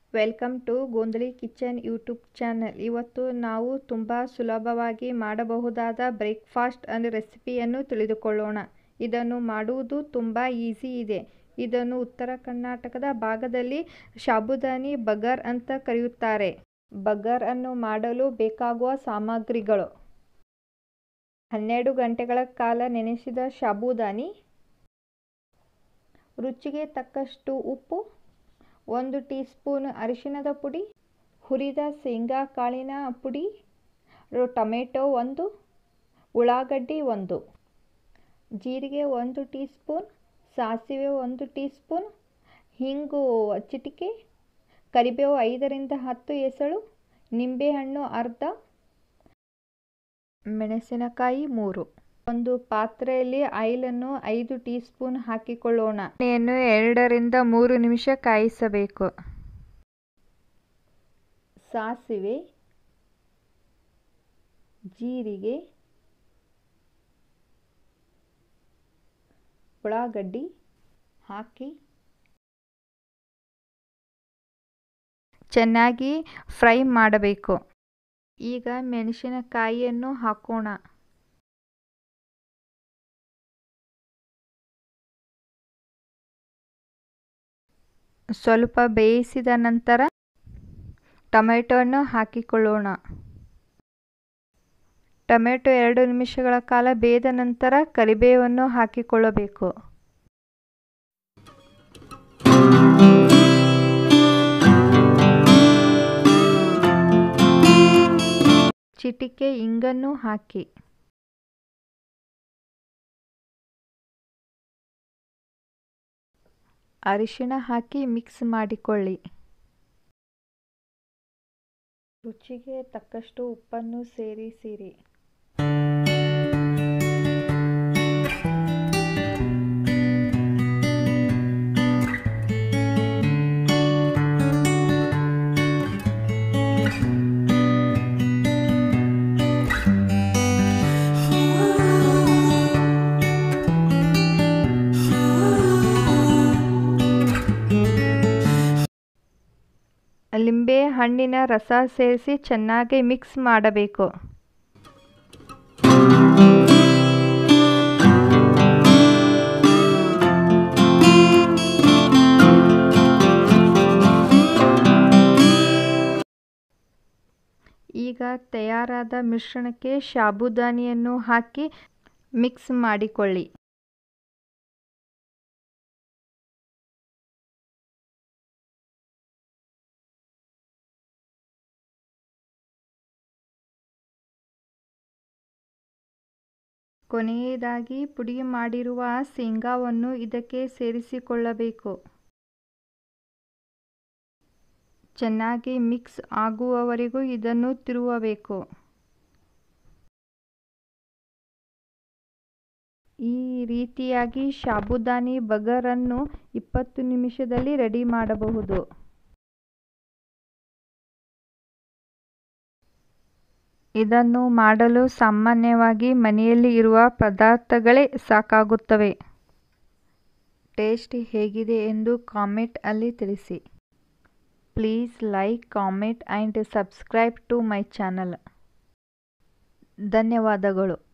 welcome to Gondhali kitchen YouTube channel ಇವತ್ತು ನಾವು ತುಂಬ ಸುಲಭವಾಗಿ ಮಾಡಬಹುದಾದ ಬ್ರೇಕ್ಫಾಸ್ಟ್ ಅಂಡ್ ರೆಸಿಪಿಯನ್ನು ತಿಳಿದುಕೊಳ್ಳೋಣ ಇದನ್ನು ಮಾಡುವುದು ತುಂಬ ಈಸಿ ಇದೆ ಇದನ್ನು ಉತ್ತರ ಕರ್ನಾಟಕದ ಭಾಗದಲ್ಲಿ ಸಾಬುದಾನಿ ಬಗರ್ ಅಂತ ಕರೆಯುತ್ತಾರೆ ಬಗರ್ ಅನ್ನು ಮಾಡಲು ಬೇಕಾಗುವ ಸಾಮಗ್ರಿಗಳು ಹನ್ನೆರಡು ಗಂಟೆಗಳ ಕಾಲ ನೆನೆಸಿದ ಸಾಬುದಾನಿ ರುಚಿಗೆ ತಕ್ಕಷ್ಟು ಉಪ್ಪು ಒಂದು ಟೀ ಸ್ಪೂನ್ ಅರಿಶಿಣದ ಪುಡಿ ಹುರಿದ ಶೇಂಗಾ ಕಾಳಿನ ಪುಡಿ ಟೊಮೆಟೊ ಒಂದು ಉಳ್ಳಾಗಡ್ಡಿ ಒಂದು ಜೀರಿಗೆ ಒಂದು ಟೀ ಸ್ಪೂನ್ ಸಾಸಿವೆ ಒಂದು ಟೀ ಸ್ಪೂನ್ ಹಿಂಗು ಚಿಟಿಕೆ ಕರಿಬೇವು ಐದರಿಂದ ಹತ್ತು ಎಸಳು ನಿಂಬೆಹಣ್ಣು ಅರ್ಧ ಮೆಣಸಿನಕಾಯಿ ಮೂರು ಒಂದು ಪಾತ್ರೆಯಲ್ಲಿ ಆಯಿಲನ್ನು ಐದು ಟೀ ಸ್ಪೂನ್ ಹಾಕಿಕೊಳ್ಳೋಣ ಎಣ್ಣೆಯನ್ನು ಎರಡರಿಂದ ಮೂರು ನಿಮಿಷ ಕಾಯಿಸಬೇಕು ಸಾಸಿವೆ ಜೀರಿಗೆ ಉಳ್ಳಾಗಡ್ಡಿ ಹಾಕಿ ಚೆನ್ನಾಗಿ ಫ್ರೈ ಮಾಡಬೇಕು ಈಗ ಮೆಣಸಿನಕಾಯಿಯನ್ನು ಹಾಕೋಣ ಸ್ವಲ್ಪ ಬೇಯಿಸಿದ ನಂತರ ಟೊಮೆಟೊವನ್ನು ಹಾಕಿಕೊಳ್ಳೋಣ ಟೊಮೆಟೊ ಎರಡು ನಿಮಿಷಗಳ ಕಾಲ ಬೇಯ್ದ ನಂತರ ಕರಿಬೇವನ್ನು ಹಾಕಿಕೊಳ್ಳಬೇಕು ಚಿಟಿಕೆ ಇಂಗನ್ನು ಹಾಕಿ ಅರಿಶಿಣ ಹಾಕಿ ಮಿಕ್ಸ್ ಮಾಡಿಕೊಳ್ಳಿ ರುಚಿಗೆ ತಕ್ಕಷ್ಟು ಉಪ್ಪನ್ನು ಸೇರಿಸಿರಿ ಲಿಂಬೆ ಹಣ್ಣಿನ ರಸ ಸೇರಿಸಿ ಚೆನ್ನಾಗಿ ಮಿಕ್ಸ್ ಮಾಡಬೇಕು ಈಗ ತಯಾರಾದ ಮಿಶ್ರಣಕ್ಕೆ ಸಾಬುದಾನಿಯನ್ನು ಹಾಕಿ ಮಿಕ್ಸ್ ಮಾಡಿಕೊಳ್ಳಿ ಕೊನೆಯದಾಗಿ ಪುಡಿ ಮಾಡಿರುವ ಶೇಂಗಾವನ್ನು ಇದಕ್ಕೆ ಸೇರಿಸಿಕೊಳ್ಳಬೇಕು ಚೆನ್ನಾಗಿ ಮಿಕ್ಸ್ ಆಗುವವರೆಗೂ ಇದನ್ನು ತಿರುವಬೇಕು ಈ ರೀತಿಯಾಗಿ ಸಾಬುದಾನಿ ಬಗರನ್ನು ಇಪ್ಪತ್ತು ನಿಮಿಷದಲ್ಲಿ ರೆಡಿ ಮಾಡಬಹುದು ಇದನ್ನು ಮಾಡಲು ಸಾಮಾನ್ಯವಾಗಿ ಮನೆಯಲ್ಲಿ ಇರುವ ಪದಾರ್ಥಗಳೇ ಸಾಕಾಗುತ್ತವೆ ಟೇಸ್ಟ್ ಹೇಗಿದೆ ಎಂದು ಕಾಮೆಂಟ್ ಅಲ್ಲಿ ತಿಳಿಸಿ please like comment and subscribe to my channel ಧನ್ಯವಾದಗಳು